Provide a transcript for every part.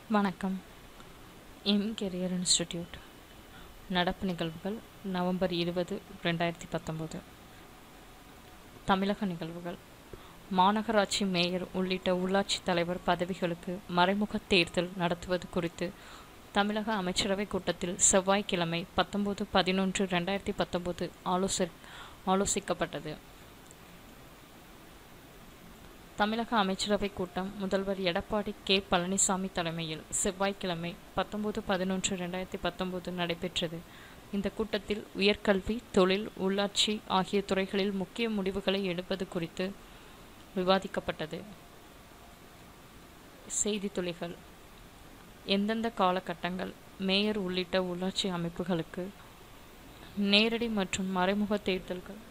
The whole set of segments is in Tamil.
வணக்கம் எம் கெரியர் இன்ஸ்டிடியூட் நடப்பு நிகழ்வுகள் நவம்பர் இருபது ரெண்டாயிரத்தி பத்தொம்போது தமிழக நிகழ்வுகள் மாநகராட்சி மேயர் உள்ளிட்ட உள்ளாட்சி தலைவர் பதவிகளுக்கு மறைமுக தேர்தல் நடத்துவது குறித்து தமிழக அமைச்சரவைக் கூட்டத்தில் செவ்வாய்க்கிழமை பத்தொம்போது பதினொன்று ரெண்டாயிரத்தி பத்தொம்போது ஆலோசி ஆலோசிக்கப்பட்டது தமிழக அமைச்சரவைக் கூட்டம் முதல்வர் எடப்பாடி கே பழனிசாமி தலைமையில் செவ்வாய்க்கிழமை பத்தொன்பது பதினொன்று ரெண்டாயிரத்தி பத்தொன்பது நடைபெற்றது இந்த கூட்டத்தில் உயர்கல்வி தொழில் உள்ளாட்சி ஆகிய துறைகளில் முக்கிய முடிவுகளை எடுப்பது குறித்து விவாதிக்கப்பட்டது செய்தி துளிகள் எந்தெந்த காலகட்டங்கள் மேயர் உள்ளிட்ட உள்ளாட்சி அமைப்புகளுக்கு நேரடி மற்றும் மறைமுக தேர்தல்கள்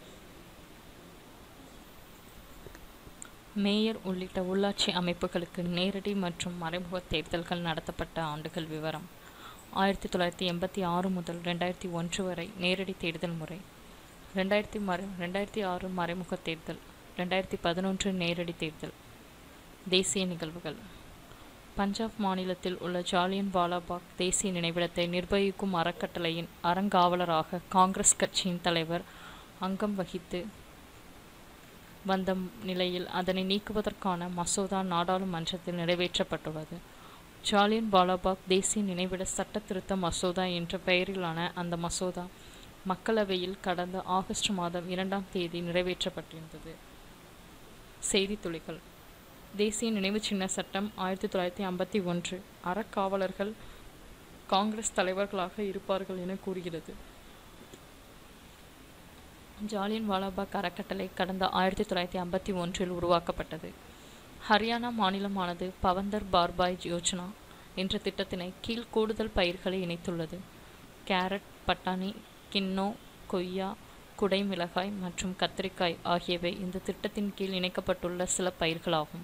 மேயர் உள்ளிட்ட உள்ளாட்சி அமைப்புகளுக்கு நேரடி மற்றும் மறைமுக தேர்தல்கள் நடத்தப்பட்ட ஆண்டுகள் விவரம் ஆயிரத்தி தொள்ளாயிரத்தி எண்பத்தி ஆறு முதல் ரெண்டாயிரத்தி ஒன்று வரை நேரடி தேர்தல் முறை ரெண்டாயிரத்தி மறை ரெண்டாயிரத்தி ஆறு மறைமுக தேர்தல் ரெண்டாயிரத்தி பதினொன்று நேரடி தேர்தல் தேசிய நிகழ்வுகள் பஞ்சாப் மாநிலத்தில் உள்ள ஜாலியன் வாலாபாக் தேசிய நினைவிடத்தை நிர்வகிக்கும் அறக்கட்டளையின் அறங்காவலராக காங்கிரஸ் கட்சியின் தலைவர் அங்கம் வகித்து வந்த நிலையில் அதனை நீக்குவதற்கான மசோதா நாடாளுமன்றத்தில் நிறைவேற்றப்பட்டுள்ளது ஜாலியன் வாலாபாக் தேசிய நினைவிட சட்ட திருத்த மசோதா என்ற பெயரிலான அந்த மசோதா மக்களவையில் கடந்த ஆகஸ்ட் மாதம் இரண்டாம் தேதி நிறைவேற்றப்பட்டிருந்தது செய்தி துளிகள் தேசிய நினைவு சின்ன சட்டம் ஆயிரத்தி தொள்ளாயிரத்தி ஐம்பத்தி ஒன்று அறக்காவலர்கள் காங்கிரஸ் தலைவர்களாக இருப்பார்கள் என கூறுகிறது ஜாலியன் வாலாபாக் அறக்கட்டளை கடந்த ஆயிரத்தி தொள்ளாயிரத்தி ஐம்பத்தி ஒன்றில் உருவாக்கப்பட்டது ஹரியானா மாநிலமானது பவந்தர் பார்பாய் யோஜனா என்ற திட்டத்தினை கீழ் கூடுதல் பயிர்களை இணைத்துள்ளது கேரட் பட்டாணி கின்னோ கொய்யா குடைமிளகாய் மற்றும் கத்திரிக்காய் ஆகியவை இந்த திட்டத்தின் கீழ் இணைக்கப்பட்டுள்ள சில பயிர்களாகும்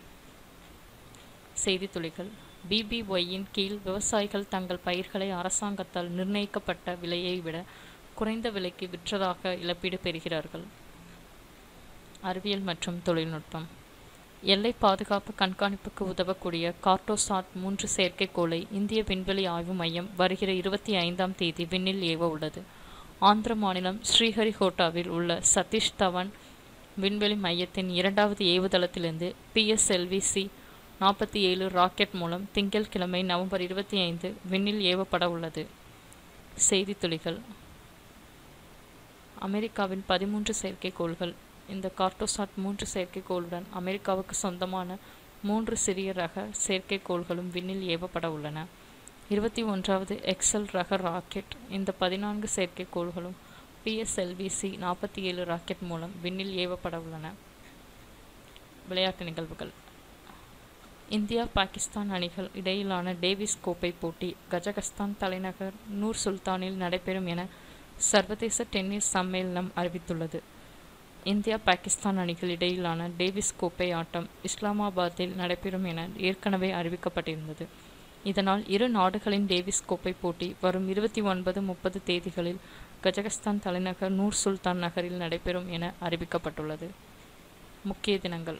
செய்தி துளிகள் பிபிஒய்யின் கீழ் விவசாயிகள் தங்கள் பயிர்களை அரசாங்கத்தால் நிர்ணயிக்கப்பட்ட விலையை விட குறைந்த விலைக்கு விற்றதாக இழப்பீடு பெறுகிறார்கள் அறிவியல் மற்றும் தொழில்நுட்பம் எல்லை பாதுகாப்பு கண்காணிப்புக்கு உதவக்கூடிய கார்டோசாட் மூன்று செயற்கைக்கோளை இந்திய விண்வெளி ஆய்வு மையம் வருகிற இருபத்தி ஐந்தாம் தேதி விண்ணில் ஏவ உள்ளது ஆந்திர மாநிலம் ஸ்ரீஹரிகோட்டாவில் உள்ள சதீஷ் தவன் விண்வெளி மையத்தின் இரண்டாவது ஏவுதளத்திலிருந்து பிஎஸ்எல்விசி நாற்பத்தி ஏழு ராக்கெட் மூலம் திங்கட்கிழமை நவம்பர் இருபத்தி ஐந்து விண்ணில் ஏவப்பட உள்ளது செய்தி துளிகள் அமெரிக்காவின் பதிமூன்று செயற்கைக்கோள்கள் இந்த கார்டோசாட் மூன்று செயற்கைக்கோளுடன் அமெரிக்காவுக்கு சொந்தமான மூன்று சிறிய ரக செயற்கைக்கோள்களும் விண்ணில் ஏவப்பட உள்ளன இருபத்தி ஒன்றாவது எக்ஸல் ரக ராக்கெட் இந்த பதினான்கு செயற்கைக்கோள்களும் பிஎஸ்எல்விசி நாற்பத்தி ஏழு ராக்கெட் மூலம் விண்ணில் ஏவப்பட உள்ளன விளையாட்டு நிகழ்வுகள் இந்தியா பாகிஸ்தான் அணிகள் இடையிலான டேவிஸ் கோப்பை போட்டி கஜகஸ்தான் தலைநகர் நூர் சுல்தானில் நடைபெறும் என சர்வதேச டென்னிஸ் சம்மேளனம் அறிவித்துள்ளது இந்தியா பாகிஸ்தான் அணிகள் இடையிலான டேவிஸ் கோப்பை ஆட்டம் இஸ்லாமாபாத்தில் நடைபெறும் என ஏற்கனவே அறிவிக்கப்பட்டிருந்தது இதனால் இரு நாடுகளின் டேவிஸ் கோப்பை போட்டி வரும் இருபத்தி ஒன்பது முப்பது தேதிகளில் கஜகஸ்தான் தலைநகர் நூர் சுல்தான் நகரில் நடைபெறும் என அறிவிக்கப்பட்டுள்ளது முக்கிய தினங்கள்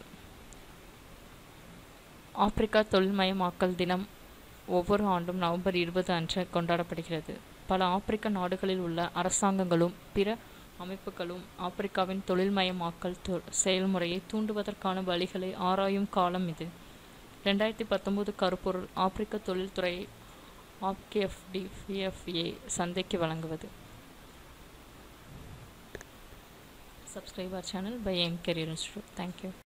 ஆப்பிரிக்கா தொழில்மயமாக்கல் தினம் ஒவ்வொரு ஆண்டும் நவம்பர் இருபது அன்று கொண்டாடப்படுகிறது பல ஆப்பிரிக்க நாடுகளில் உள்ள அரசாங்கங்களும் பிற அமைப்புகளும் ஆப்பிரிக்காவின் தொழில்மயமாக்கல் செயல்முறையை தூண்டுவதற்கான வழிகளை ஆராயும் காலம் இது ரெண்டாயிரத்தி பத்தொம்போது கருப்பொருள் ஆப்பிரிக்க தொழில்துறையை ஆப்கேஎஃப்டிஎஃப்ஏ சந்தைக்கு வழங்குவது subscriber channel by M career institute thank you